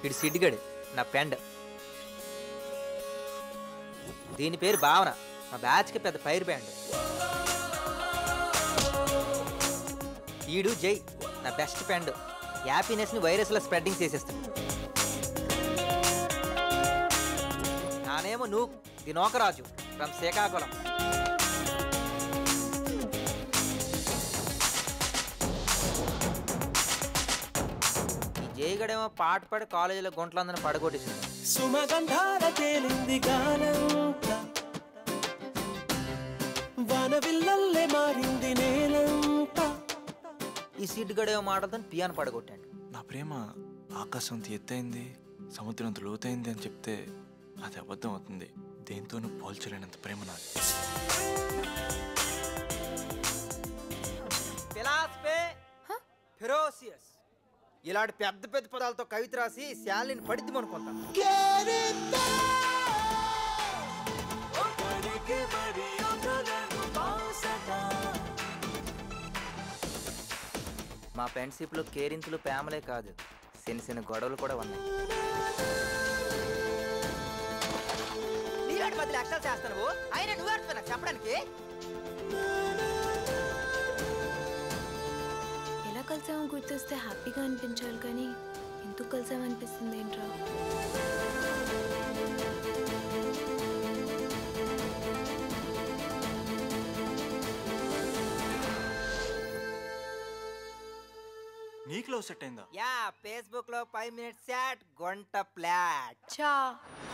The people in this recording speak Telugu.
ఇడు సిడ్డిగడు నా ఫ్రెండ్ దీని పేరు భావన మా బ్యాచ్కి పెద్ద ఫైర్ బ్యాండ్ ఈడు జై నా బెస్ట్ ఫ్రెండ్ హ్యాపీనెస్ని వైరస్లో స్ప్రెడ్డింగ్ చేసేస్తాడు నానేమో నువ్వు దినోకరాజు ఫ్రమ్ శ్రీకాకుళం ఈ జైగడేమో పాట పాడి కాలేజీలో గుంట్లందరిని పడగొట్టేసింది సుమగంధాల తేలింది గానంత వనవిల్లల్లే మారింది నేలంతా ఈ సీట్ గడేమో మాటలతో పియాను పడగొట్టాడు నా ప్రేమ ఆకాశం అంత ఎత్తైంది సముద్రం అంత లోతైంది అని చెప్తే అది అబద్ధం అవుతుంది దేంతోనూ పోల్చలేనంత ప్రేమ నాది ఫిలాసఫీ ఫిరోసియస్ ఇలాంటి పెద్ద పెద్ద పదాలతో కవిత రాసి శాలిని పడిద్దాం అనుకుంటా మా ఫ్రెండ్షిప్లో కేరింతలు ప్రేమలే కాదు చిన్న చిన్న గొడవలు కూడా ఉన్నాయి నీలాంటి బదులు ఎక్సల్ చేస్తాను అయినా నువ్వు నాకు చెప్పడానికి ఎలా కలిసామో గుర్తొస్తే హ్యాపీగా అనిపించాలి కానీ ఎందుకు కలిసామనిపిస్తుంది ఏంట్రా నీకు లవ్ సెట్ అయిందా యా ఫేస్బుక్ లో ఫైవ్ మినిట్స్ చాట్ గంట ఫ్లాట్ చా